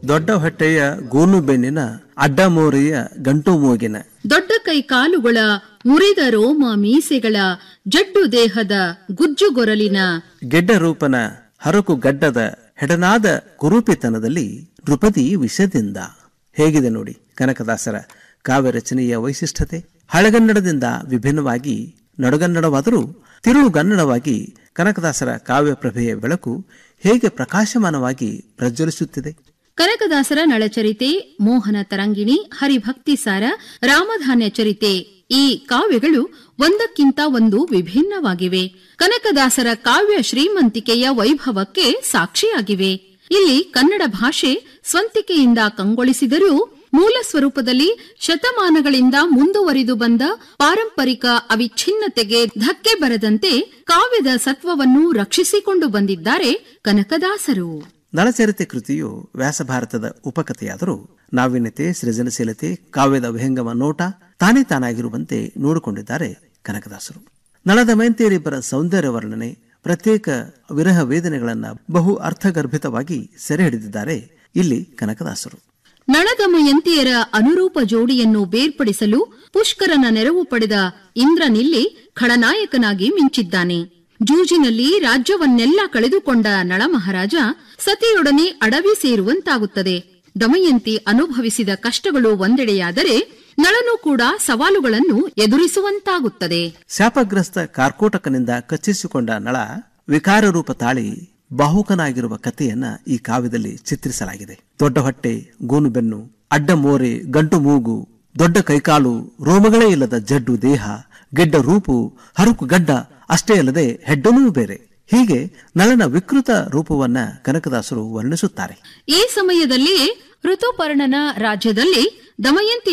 ದೊಡ್ಡ ಹೊಟ್ಟೆಯ ಗೂನು ಬೆನ್ನಿನ ಅಡ್ಡಮೋರಿಯ ಗಂಟು ಮೂಗಿನ ದೊಡ್ಡ ಕೈ ಕಾಲುಗಳ ಮುರಿದ ರೋಮ ಮೀಸೆಗಳ ಜಡ್ಡು ದೇಹದ ಗುಜ್ಜುಗೊರಲಿನ ಗೆಡ್ಡ ರೂಪನ ಹರಕು ಗಡ್ಡದ ಹೆಡನಾದ ಕುರೂಪಿತನದಲ್ಲಿ ನೃಪದಿ ವಿಷದಿಂದ ಹೇಗಿದೆ ನೋಡಿ ಕನಕದಾಸರ ಕಾವ್ಯ ರಚನೆಯ ವೈಶಿಷ್ಟ್ಯತೆ ಹಳಗನ್ನಡದಿಂದ ವಿಭಿನ್ನವಾಗಿ ನಡುಗನ್ನಡವಾದರೂ ತಿರುಳುಗನ್ನಡವಾಗಿ ಕನಕದಾಸರ ಕಾವ್ಯ ಪ್ರಭೆಯ ಬೆಳಕು ಹೇಗೆ ಪ್ರಕಾಶಮಾನವಾಗಿ ಪ್ರಜ್ವಲಿಸುತ್ತಿದೆ ಕನಕದಾಸರ ನಳಚರಿತೆ ಮೋಹನ ತರಂಗಿಣಿ ಹರಿಭಕ್ತಿ ಸಾರ ರಾಮಧಾನ್ಯ ಚರಿತೆ ಈ ಕಾವ್ಯಗಳು ಒಂದಕ್ಕಿಂತ ಒಂದು ವಿಭಿನ್ನವಾಗಿವೆ ಕನಕದಾಸರ ಕಾವ್ಯ ಶ್ರೀಮಂತಿಕೆಯ ವೈಭವಕ್ಕೆ ಸಾಕ್ಷಿಯಾಗಿವೆ ಇಲ್ಲಿ ಕನ್ನಡ ಭಾಷೆ ಸ್ವಂತಿಕೆಯಿಂದ ಕಂಗೊಳಿಸಿದರೂ ಮೂಲ ಸ್ವರೂಪದಲ್ಲಿ ಶತಮಾನಗಳಿಂದ ಮುಂದುವರಿದು ಬಂದ ಪಾರಂಪರಿಕ ಅವಿಚ್ಛಿನ್ನತೆಗೆ ಧಕ್ಕೆ ಬರದಂತೆ ಕಾವ್ಯದ ಸತ್ವವನ್ನು ರಕ್ಷಿಸಿಕೊಂಡು ಬಂದಿದ್ದಾರೆ ಕನಕದಾಸರು ನಳಚರಿತೆ ಕೃತಿಯು ವ್ಯಾಸಭಾರತದ ಉಪಕಥೆಯಾದರೂ ನಾವೀನ್ಯತೆ ಸೃಜನಶೀಲತೆ ಕಾವ್ಯದ ವಿಹಂಗಮ ನೋಟ ತಾನೇ ತಾನಾಗಿರುವಂತೆ ನೋಡಿಕೊಂಡಿದ್ದಾರೆ ಕನಕದಾಸರು ನಳದ ಮೈಂತೇರಿಬ್ಬರ ಸೌಂದರ್ಯ ವರ್ಣನೆ ಪ್ರತ್ಯೇಕ ವಿರಹ ವೇದನೆಗಳನ್ನ ಬಹು ಅರ್ಥಗರ್ಭಿತವಾಗಿ ಸೆರೆ ಹಿಡಿದಿದ್ದಾರೆ ಇಲ್ಲಿ ಕನಕದಾಸರು ನಳದಮಯಂತಿಯರ ಅನುರೂಪ ಜೋಡಿಯನ್ನು ಬೇರ್ಪಡಿಸಲು ಪುಷ್ಕರನ ನೆರವು ಪಡೆದ ಇಂದ್ರನಿಲ್ಲಿ ಖಳನಾಯಕನಾಗಿ ಮಿಂಚಿದ್ದಾನೆ ಜೂಜಿನಲ್ಲಿ ರಾಜ್ಯವನ್ನೆಲ್ಲ ಕಳೆದುಕೊಂಡ ನಳಮಹಾರಾಜ ಸತಿಯೊಡನೆ ಅಡವಿ ಸೇರುವಂತಾಗುತ್ತದೆ ದಮಯಂತಿ ಅನುಭವಿಸಿದ ಕಷ್ಟಗಳು ಒಂದೆಡೆಯಾದರೆ ನಳನು ಕೂಡ ಸವಾಲುಗಳನ್ನು ಎದುರಿಸುವಂತಾಗುತ್ತದೆ ಶಾಪಗ್ರಸ್ತ ಕಾರ್ಕೋಟಕನಿಂದ ಕಚ್ಚಿಸಿಕೊಂಡ ನಳ ವಿಕಾರ ರೂಪ ತಾಳಿ ಬಾಹುಕನಾಗಿರುವ ಕಥೆಯನ್ನ ಈ ಕಾವ್ಯದಲ್ಲಿ ಚಿತ್ರಿಸಲಾಗಿದೆ ದೊಡ್ಡ ಹೊಟ್ಟೆ ಗೋನು ಬೆನ್ನು ಅಡ್ಡ ಮೋರೆ ಗಂಟು ಮೂಗು ದೊಡ್ಡ ಕೈಕಾಲು ರೋಮಗಳೇ ಇಲ್ಲದ ಜಡ್ಡು ದೇಹ ಗೆಡ್ಡ ರೂಪು ಹರುಕು ಗಡ್ಡ ಅಷ್ಟೇ ಅಲ್ಲದೆ ಹೆಡ್ಡನೂ ಬೇರೆ ಹೀಗೆ ನಳನ ವಿಕೃತ ರೂಪವನ್ನ ಕನಕದಾಸರು ವರ್ಣಿಸುತ್ತಾರೆ ಈ ಸಮಯದಲ್ಲಿಯೇ ಋತುಪರ್ಣನ ರಾಜ್ಯದಲ್ಲಿ ದಮಯಂತಿ